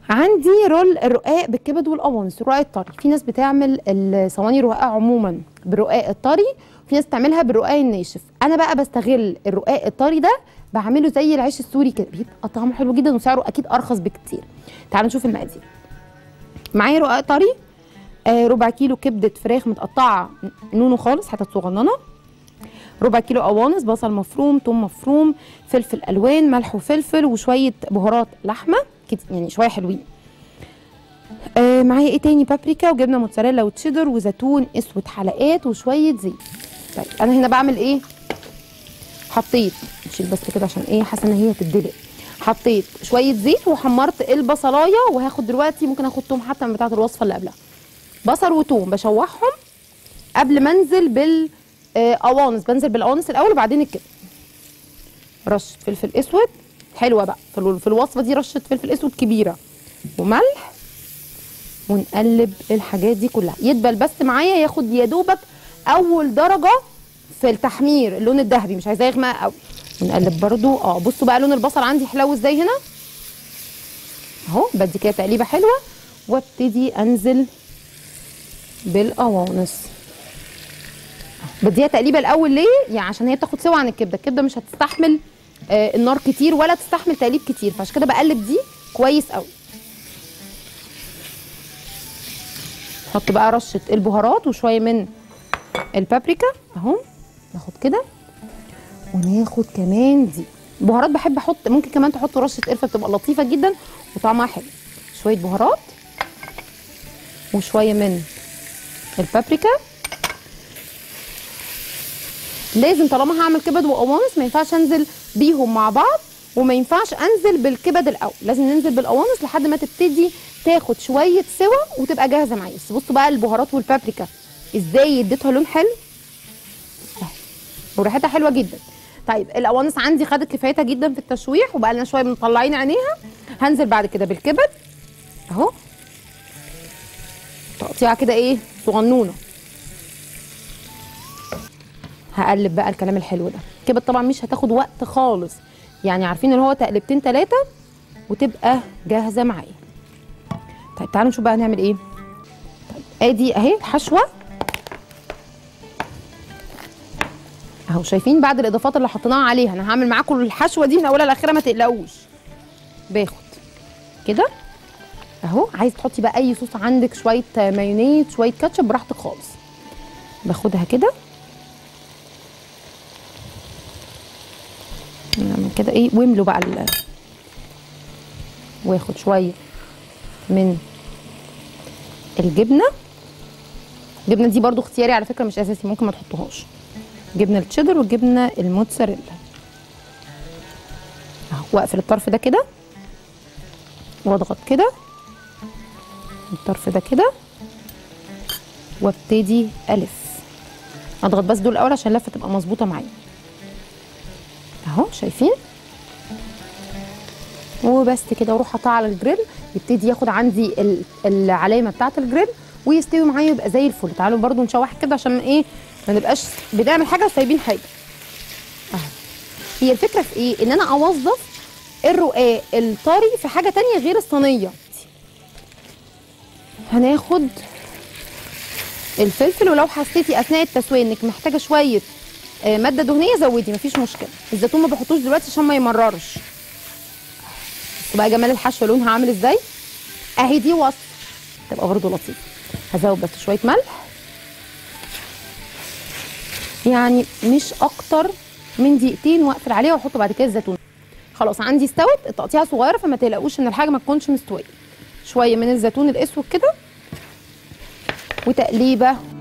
عندي رول الرقاق بالكبد والقوانص الرقاق الطري في ناس بتعمل الصواني الرقاق عموما بالرقاق الطري في ناس بتعملها بالرقاق الناشف انا بقى بستغل الرقاق الطري ده بعمله زي العيش السوري كده بيبقى طعمه حلو جدا وسعره اكيد ارخص بكتير تعالوا نشوف المقادير معايا رقاق طري آه ربع كيلو كبده فراخ متقطعه نونو خالص حتت صغننه ربع كيلو قوانص بصل مفروم ثوم مفروم فلفل الوان ملح وفلفل وشويه بهارات لحمه كده يعني شويه حلوين آه معايا ايه تاني بابريكا وجبنه موتزاريلا وتشيدر وزيتون اسود حلقات وشويه زيت طيب انا هنا بعمل ايه حطيت نشيل بس كده عشان ايه حاسه ان هي تدلق حطيت شويه زيت وحمرت البصلايه وهاخد دلوقتي ممكن اخد توم حتى من بتاعه الوصفه اللي قبلها بصل وتوم بشوحهم قبل ما انزل بال آه، قوانص بنزل بالقوانص الاول وبعدين الكبد رشه فلفل اسود حلوه بقى في الو- في الوصفه دي رشه فلفل اسود كبيره وملح ونقلب الحاجات دي كلها يدبل بس معايا ياخد يا دوبك اول درجه في التحمير اللون الذهبي مش عايزاه يغمق قوي ونقلب برضو اه بصوا بقى لون البصل عندي حلو ازاي هنا اهو بدي كده تقليبه حلوه وابتدي انزل بالقوانص بديها تقليبه الاول ليه يعني عشان هي تاخد سوا عن الكبده الكبده مش هتستحمل آه النار كتير ولا تستحمل تقليب كتير فعشان كده بقلب دي كويس قوي نحط بقى رشه البهارات وشويه من البابريكا اهو ناخد كده وناخد كمان دي بهارات بحب احط ممكن كمان تحطوا رشه قرفه بتبقى لطيفه جدا وطعمها حلو شويه بهارات وشويه من البابريكا لازم طالما هعمل كبد وقوانص ما ينفعش انزل بيهم مع بعض وما ينفعش انزل بالكبد الاول لازم ننزل بالقوانص لحد ما تبتدي تاخد شويه سوا وتبقى جاهزه معايا بس بصوا بقى البهارات والبابريكا ازاي اديتها لون حلو أهي. وريحتها حلوه جدا طيب القوانص عندي خدت كفايتها جدا في التشويح وبقى لنا شويه مطلعين عينيها هنزل بعد كده بالكبد اهو تقطيعه كده ايه صغنونه هقلب بقى الكلام الحلو ده الكبد طبعا مش هتاخد وقت خالص يعني عارفين اللي هو تقلبتين ثلاثه وتبقى جاهزه معايا طيب تعالوا نشوف بقى هنعمل ايه طيب ادي اهي الحشوه اهو شايفين بعد الاضافات اللي حطيناها عليها انا هعمل معاكم الحشوه دي من اولها لاخرها ما تقلقوش باخد كده اهو عايز تحطي بقى اي صوص عندك شويه مايونيز شويه كاتشب براحتك خالص باخدها كده نعمل كده ايه واملوا بقى ال- واخد شويه من الجبنه الجبنه دي برضو اختياري على فكره مش اساسي ممكن ما تحطوهاش جبنه التشيدر والجبنه الموتزاريلا اهو واقفل الطرف ده كده واضغط كده الطرف ده كده وابتدي الف اضغط بس دول الاول عشان اللفه تبقى مظبوطه معايا اهو شايفين وبس كده واروح حاطاه على الجريل يبتدي ياخد عندي ال- العلامه بتاعه الجريل ويستوي معايا يبقى زي الفل تعالوا برضو نشوح كده عشان ايه ما نبقاش بنعمل حاجه وسايبين حاجه اهو هي الفكره في ايه ان انا اوظف الرقاق الطري في حاجه تانية غير الصينيه هناخد الفلفل ولو حسيتي اثناء التسويه انك محتاجه شويه آه، ماده دهنيه زودي مفيش مشكله الزيتون ما بحطوش دلوقتي عشان ما يمررش بصوا بقى جمال الحشوه لونها عامل ازاي اهي دي وصفه تبقى برضه لطيفه هزود بس شويه ملح يعني مش اكتر من دقيقتين واقفل عليها واحط بعد كده الزيتون خلاص عندي استوت التقطيعه صغيره فما تقلقوش ان الحاجه ما تكونش مستويه شويه من الزيتون الاسود كده وتقليبه